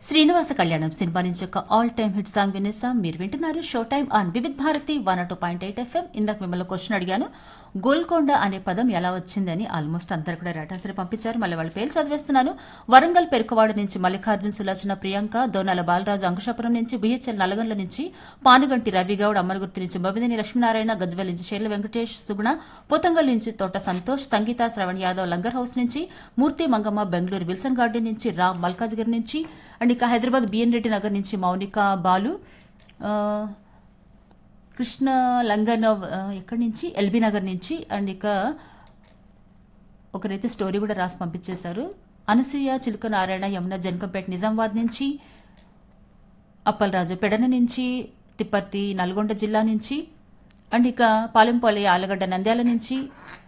శ్రీనివాస కళ్యాణం సినిమా నుంచి ఒక ఆల్ టైమ్ హిట్ సాంగ్ వినేసాం మీరు వింటున్నారు show time on Vividh Bharati one two point eight FM ఇందాక మిమ్మల్ని క్వశ్చన్ అడిగాను గోల్కొండ అనే పదం ఎలా వచ్చిందని ఆల్మోస్ట్ అందరు కూడా రైట్ పంపించారు మళ్ళీ వాళ్ళ పేరు చదివేస్తున్నాను వరంగల్ పెరుకవాడ నుంచి మల్లికార్జున్ సులోచన ప్రియాంక దోనాల బాలరాజు అంకుశాపురం నుంచి బిహెచ్ఎల్ నల్గొండ నుంచి పానుగంటి రవిగౌడ్ అమ్మనగుర్తి నుంచి బొబిదిని లక్ష్మీనారాయణ గజ్వెల్ నుంచి షేర్ల వెంకటేష్ సుగుణ పోతంగల్ నుంచి తోట సంతోష్ సంగీత శ్రవణ్ యాదవ్ లంగర్ హౌస్ నుంచి మూర్తి మంగమ్మ బెంగళూరు విల్సన్ గార్డెన్ నుంచి రామ్ మల్కాజ్గిరి నుంచి అండ్ ఇక హైదరాబాద్ బిఎన్ రెడ్డి నగర్ నుంచి మౌనిక బాలు ఆ, కృష్ణ లంగనవ్ ఆ, ఎక్కడి నుంచి ఎల్బీ నగర్ నుంచి అండ్ ఇక ఒకరైతే స్టోరీ కూడా రాసి పంపించేశారు అనసూయ చిలుక నారాయణ యమున జనకంపేట నిజామాబాద్ నుంచి అప్పలరాజు పెడన నుంచి తిప్పర్తి నల్గొండ జిల్లా నుంచి అండ్ ఇక పాలెంపల్లి ఆలగడ్డ నంద్యాల నుంచి